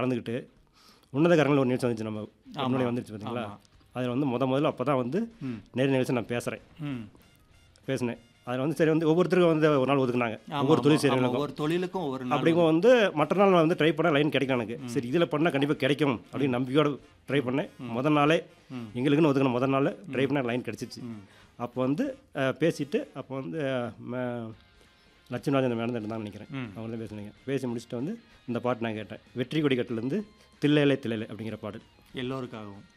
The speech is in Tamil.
கலந்துக்கிட்டு உன்னதகரங்கள் ஒரு நிகழ்ச்சி வந்துச்சு நம்ம முன்னாடி வந்துருச்சு பார்த்தீங்களா அதில் வந்து முத முதல்ல அப்போ தான் வந்து ம். நேர் நிகழ்ச்சி நான் பேசுகிறேன் ம் பேசினேன் அதில் வந்து சரி வந்து ஒவ்வொருத்தருக்கும் வந்து ஒரு நாள் ஒதுக்குனாங்க ஆமா, ஒவ்வொரு தொழில் ஆமா, செய்கிறவங்களுக்கும் ஒவ்வொரு தொழிலுக்கும் ஒவ்வொரு நாள் அப்படிங்கும் வந்து மற்ற நாள் நான் வந்து ட்ரை பண்ண லைன் கிடைக்கும் எனக்கு சரி இதில் பண்ணால் கண்டிப்பாக கிடைக்கும் அப்படின்னு நம்பிக்கையோட ட்ரை பண்ணேன் முதல் நாளே எங்களுக்குன்னு ஒதுக்கின முதல் நாள் ட்ரை பண்ண லைன் கிடச்சிச்சு அப்போ வந்து அஹ், பேசிட்டு அப்போ வந்து அஹ், ம- லட்சுமிராஜன் மேடம் இருந்தாங்க நினைக்கிறேன் ம். அவங்க தான் பேசுனீங்க பேசி முடிச்சுட்டு வந்து இந்த பாட்டு நான் கேட்டேன் வெற்றி கொடி கட்டிலேருந்து தில்லையிலே தில்லையிலே அப்படிங்கிற பாடல் எல்லோருக்காகவும்